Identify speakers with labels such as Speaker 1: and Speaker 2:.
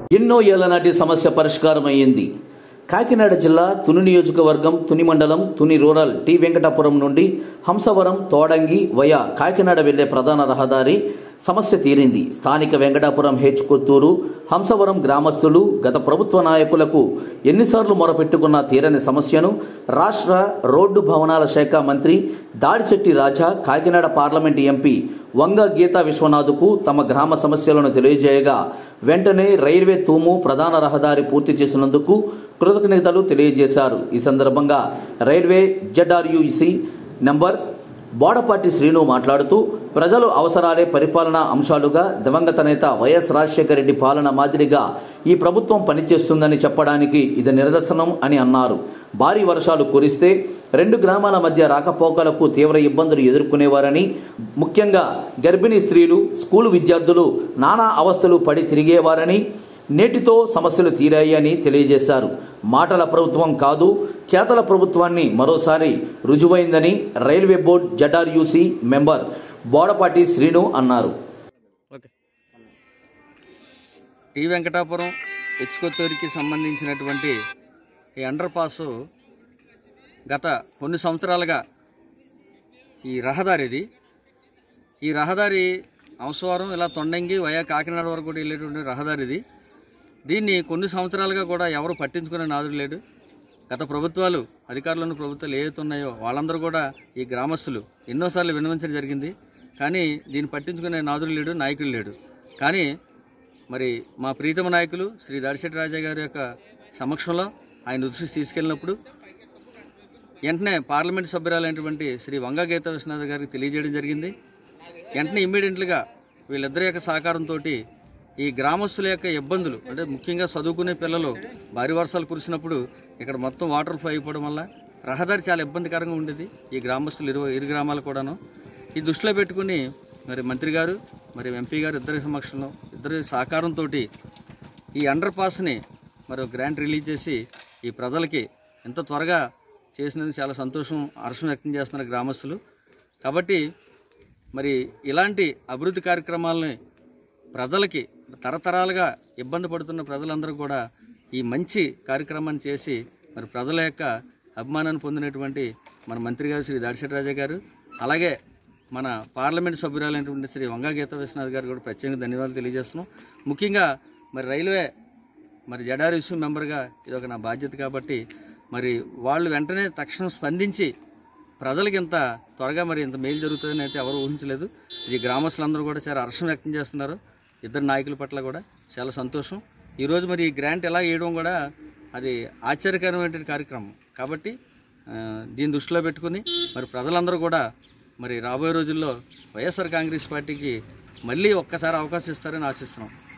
Speaker 1: ఎన్నో ఏళ్ల నాటి సమస్య పరిష్కారం అయ్యింది కాకినాడ జిల్లా తుని నియోజకవర్గం తుని మండలం తుని రూరల్ టి వెంకటాపురం నుండి హంసవరం తోడంగి వయా కాకినాడ వెళ్లే ప్రధాన రహదారి సమస్య తీరింది స్థానిక వెంకటాపురం హెచ్ కొత్తూరు హంసవరం గ్రామస్తులు గత ప్రభుత్వ నాయకులకు ఎన్నిసార్లు మొరపెట్టుకున్న తీరని సమస్యను రాష్ట్ర రోడ్డు భవనాల శాఖ మంత్రి దాడిశెట్టి రాజా కాకినాడ పార్లమెంటు ఎంపీ వంగ గీతా విశ్వనాథ్కు తమ గ్రామ సమస్యలను తెలియజేయగా వెంటనే రైల్వే తూము ప్రధాన రహదారి పూర్తి చేసినందుకు కృతజ్ఞతలు తెలియజేశారు ఈ సందర్భంగా railway ZRUC number Bodapati Srinu మాట్లాడుతూ ప్రజలు అవసరాలే పరిపాలనా అంశాలుగా దివంగత నేత వైఎస్ రాజశేఖర రెడ్డి పాలన మాదిరిగా ఈ ప్రభుత్వం పనిచేస్తుందని చెప్పడానికి ఇది నిదర్శనం అని అన్నారు భారీ వర్షాలు కురిస్తే రెండు గ్రామాల మధ్య రాకపోకలకు తీవ్ర ఇబ్బందులు ఎదుర్కొనేవారని ముఖ్యంగా గర్భిణీ స్త్రీలు స్కూలు విద్యార్థులు నానా అవస్థలు పడి తిరిగేవారని నేటితో సమస్యలు తీరాయి అని తెలియజేశారు మాటల ప్రభుత్వం కాదు చేతల ప్రభుత్వాన్ని మరోసారి రుజువైందని railway board ZRUC member Bodapati Srinu అన్నారు
Speaker 2: ఓకే టీ వెంకటాపురం హెచ్కొత్తూరికి సంబంధించినటువంటి ఈ అండర్ పాస్ గత కొన్ని సంవత్సరాలుగా ఈ రహదారి ఇది ఈ రహదారి అవసరం ఇలా తొండంగి వయా కాకినాడ వరకు కూడా వెళ్ళేటువంటి రహదారి ఇది దీన్ని కొన్ని సంవత్సరాలుగా కూడా ఎవరు పట్టించుకునే నాదుడు లేడు గత ప్రభుత్వాలు అధికారులను ప్రభుత్వాలు ఏవైతే ఉన్నాయో వాళ్ళందరూ కూడా ఈ గ్రామస్తులు ఎన్నోసార్లు విన్నవించడం జరిగింది కానీ దీన్ని పట్టించుకునే నాదుడు లేడు నాయకుడు లేడు కానీ మరి మా ప్రీతమ నాయకులు శ్రీ దాడిశెట్టి రాజా గారి యొక్క సమక్షంలో ఆయన దృష్టికి తీసుకెళ్ళినప్పుడు వెంటనే పార్లమెంట్ సభ్యురాలైనటువంటి శ్రీ వంగ గీత విశ్వనాథ్ గారికి తెలియజేయడం జరిగింది వెంటనే ఇమ్మీడియట్లుగా వీళ్ళిద్దరి యొక్క సహకారంతో ఈ గ్రామస్తుల యొక్క ఇబ్బందులు అంటే ముఖ్యంగా చదువుకునే పిల్లలు భారీ వర్షాలు కురిసినప్పుడు ఇక్కడ మొత్తం వాటర్ ఫ్లో అయిపోవడం వల్ల రహదారి చాలా ఇబ్బందికరంగా ఉండేది ఈ గ్రామస్తులు ఇరు ఇరు గ్రామాలు కూడాను ఈ దృష్టిలో పెట్టుకుని మరి మంత్రి గారు మరి ఎంపీ గారు ఇద్దరి సమక్షంలో ఇద్దరి సహకారంతో ఈ అండర్ పాస్ని మరి గ్రాంట్ రిలీజ్ చేసి ఈ ప్రజలకి ఎంత త్వరగా చేసినందుకు చాలా సంతోషం హర్షం వ్యక్తం చేస్తున్నారు గ్రామస్తులు కాబట్టి మరి ఇలాంటి అభివృద్ధి కార్యక్రమాలని ప్రజలకి తరతరాలుగా ఇబ్బంది పడుతున్న ప్రజలందరూ కూడా ఈ మంచి కార్యక్రమాన్ని చేసి మరి ప్రజల యొక్క అభిమానాన్ని పొందినటువంటి మన మంత్రి గారు శ్రీ దాడిశెట్టి రాజా గారు అలాగే మన పార్లమెంట్ సభ్యురాలైనటువంటి శ్రీ వంగా గీత విశ్వనాథ్ గారు కూడా ప్రత్యేకంగా ధన్యవాదాలు తెలియజేస్తున్నాం ముఖ్యంగా మరి రైల్వే మరి జడారిసు మెంబర్గా ఇది ఒక నా బాధ్యత కాబట్టి మరి వాళ్ళు వెంటనే తక్షణం స్పందించి ప్రజలకి ఇంత త్వరగా మరి ఇంత మేలు జరుగుతుందని అయితే ఎవరు ఊహించలేదు ఇది గ్రామస్తులందరూ కూడా చాలా హర్షం వ్యక్తం చేస్తున్నారు ఇద్దరు నాయకుల పట్ల కూడా చాలా సంతోషం ఈరోజు మరి ఈ గ్రాంట్ ఎలా వేయడం కూడా అది ఆశ్చర్యకరమైన కార్యక్రమం కాబట్టి ఆ, దీన్ని దృష్టిలో పెట్టుకుని మరి ప్రజలందరూ కూడా మరి రాబోయే రోజుల్లో వైఎస్ఆర్ కాంగ్రెస్ పార్టీకి మళ్ళీ ఒక్కసారి అవకాశం ఇస్తారని ఆశిస్తున్నాం